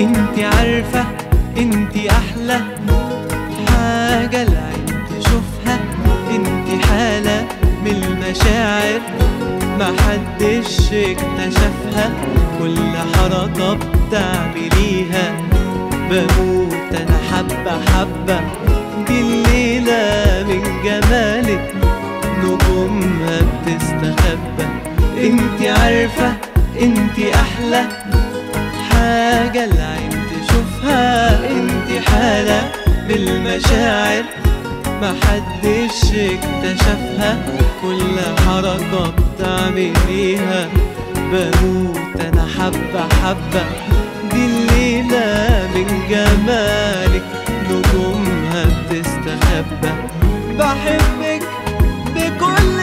انتي عارفة انتي احلى حاجة العين تشوفها انتي حالة من المشاعر محدش اكتشفها كل حركة بتعمليها بموت انا حبة حبة دي الليلة من جمالك نجومها بتستخبى انتي عارفة انتي احلى حاجة العين تشوفها انتي حالة بالمشاعر محدش اكتشفها كل حركة بتعمليها بموت انا حبة حبة دي الليلة من جمالك نجومها بتستخبى بحبك بكل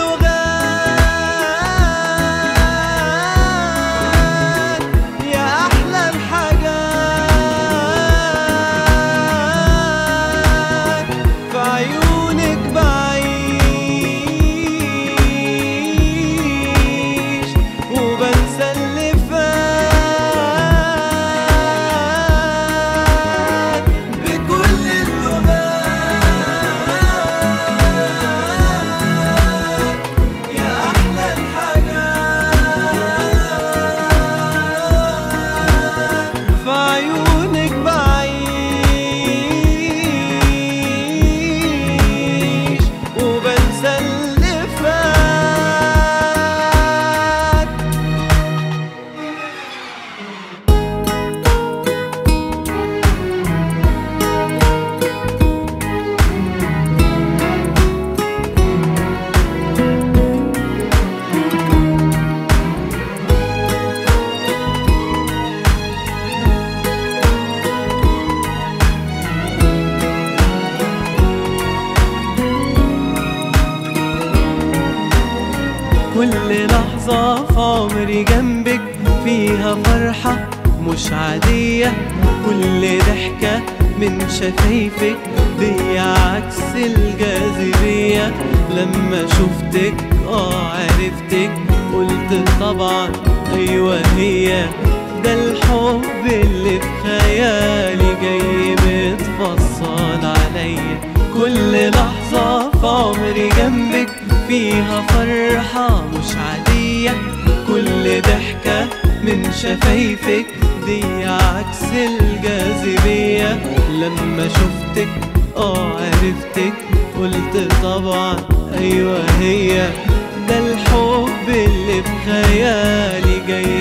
اللغات يا أحلى الحاجات في عيونك بعيش وبنسى اللي فات بكل اللغات يا أحلى الحاجات في عيونك بعيش وبنسى اللي فات كل لحظة في عمري جنبك فيها فرحة مش عادية كل ضحكة من شفايفك دي عكس الجاذبية لما شفتك اه عرفتك قلت طبعا ايوه هي ده الحب اللي في خيالي جاي متفصل عليا كل لحظة في عمري جنبك فيها فرحة مش عادية كل ضحكة من شفايفك دي عكس الجاذبية لما شفتك اه عرفتك قلت طبعا ايوه هي ده الحب اللي في خيالي جاي